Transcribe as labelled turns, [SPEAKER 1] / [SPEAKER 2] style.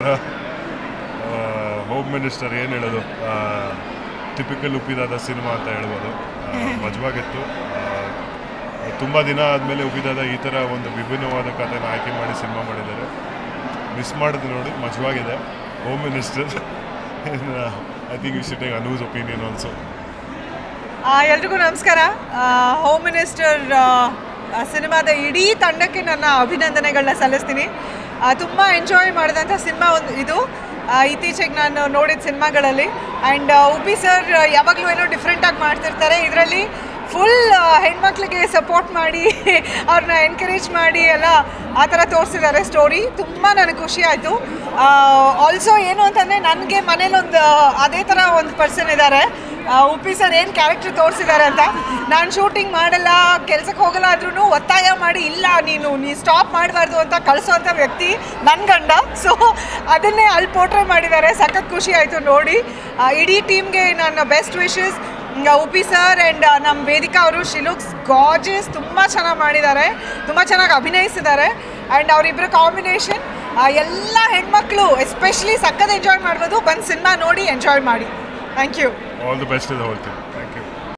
[SPEAKER 1] home minister ಏನು ಹೇಳೋದು typical ಉಪ್ಪಿದಾದ cinema ಅಂತ ಹೇಳ್ಬೋದು ಆ, ಮಜವಾಗಿತ್ತು ತುಂಬ ದಿನ ಆದಮೇಲೆ ಉಪ್ಪಿದಾದ ಈ ಥರ ಒಂದು ವಿಭಿನ್ನವಾದ ಕಥೆನ ಆಯ್ಕೆ ಮಾಡಿ ಸಿನಿಮಾ ಮಾಡಿದ್ದಾರೆ ಮಿಸ್ ಮಾಡಿದ್ದು ನೋಡಿ ಮಜವಾಗಿದೆ home minister I think you should take Anu's opinion also
[SPEAKER 2] ಆ, ಎಲ್ರಿಗೂ ನಮಸ್ಕಾರ ಹೋಮ್ ಮಿನಿಸ್ಟರ್ ಸಿನಿಮಾದ ಇಡೀ ತಂಡಕ್ಕೆ ನನ್ನ ಅಭಿನಂದನೆಗಳನ್ನ ಸಲ್ಲಿಸ್ತೀನಿ ತುಂಬ ಎಂಜಾಯ್ ಮಾಡಿದಂಥ ಸಿನಿಮಾ ಒಂದು ಇದು ಆ, ಇತ್ತೀಚೆಗೆ ನಾನು ನೋಡಿದ ಸಿನಿಮಾಗಳಲ್ಲಿ ಆ್ಯಂಡ್ ಉಪಿ ಸರ್ ಯಾವಾಗಲೂ ಏನೋ ಡಿಫ್ರೆಂಟಾಗಿ ಮಾಡ್ತಿರ್ತಾರೆ ಇದರಲ್ಲಿ ಫುಲ್ ಹೆಣ್ಮಕ್ಳಿಗೆ ಸಪೋರ್ಟ್ ಮಾಡಿ ಅವ್ರನ್ನ ಎನ್ಕರೇಜ್ ಮಾಡಿ ಎಲ್ಲ ಆ ಥರ ತೋರಿಸಿದ್ದಾರೆ ಸ್ಟೋರಿ ತುಂಬ ನನಗೆ ಖುಷಿ ಆಯಿತು ಆಲ್ಸೋ ಏನು ಅಂತಂದರೆ ನನಗೆ ಮನೇಲೊಂದು ಅದೇ ಥರ ಒಂದು ಪರ್ಸನ್ ಇದ್ದಾರೆ ಆ, ಉಪ್ಪಿ ಸರ್ ಏನು ಕ್ಯಾರೆಕ್ಟರ್ ತೋರಿಸಿದ್ದಾರೆ ಅಂತ ನಾನು ಶೂಟಿಂಗ್ ಮಾಡಲ್ಲ ಕೆಲ್ಸಕ್ಕೆ ಹೋಗಲ್ಲ ಆದ್ರೂ ಒತ್ತಾಯ ಮಾಡಿ ಇಲ್ಲ ನೀನು ನೀ ಸ್ಟಾಪ್ ಮಾಡಬಾರ್ದು ಅಂತ ಕಳಿಸೋಂಥ ವ್ಯಕ್ತಿ ನನ್ನ ಗಂಡ ಸೊ ಅದನ್ನೇ ಅಲ್ಲಿ ಪೋಟ್ರೆ ಮಾಡಿದ್ದಾರೆ ಸಖತ್ ಖುಷಿ ಆಯಿತು ನೋಡಿ ಆ, ಇಡೀ ಟೀಮ್ಗೆ ನನ್ನ best wishes Upi sir and ನಮ್ಮ ವೇದಿಕಾ ಅವರು ಶಿಲುಕ್ಸ್ ಗಾಜಸ್ ತುಂಬ ಚೆನ್ನಾಗಿ ಮಾಡಿದ್ದಾರೆ ತುಂಬ ಚೆನ್ನಾಗಿ ಅಭಿನಯಿಸಿದ್ದಾರೆ ಆ್ಯಂಡ್ ಅವರಿಬ್ಬರ ಕಾಂಬಿನೇಷನ್ ಎಲ್ಲ ಹೆಣ್ಮಕ್ಳು ಎಸ್ಪೆಷಲಿ ಸಖತ್ ಎಂಜಾಯ್ ಮಾಡ್ಬೋದು ಬಂದು ಸಿನಿಮಾ ನೋಡಿ ಎಂಜಾಯ್ ಮಾಡಿ thank you
[SPEAKER 1] all the best is whole thing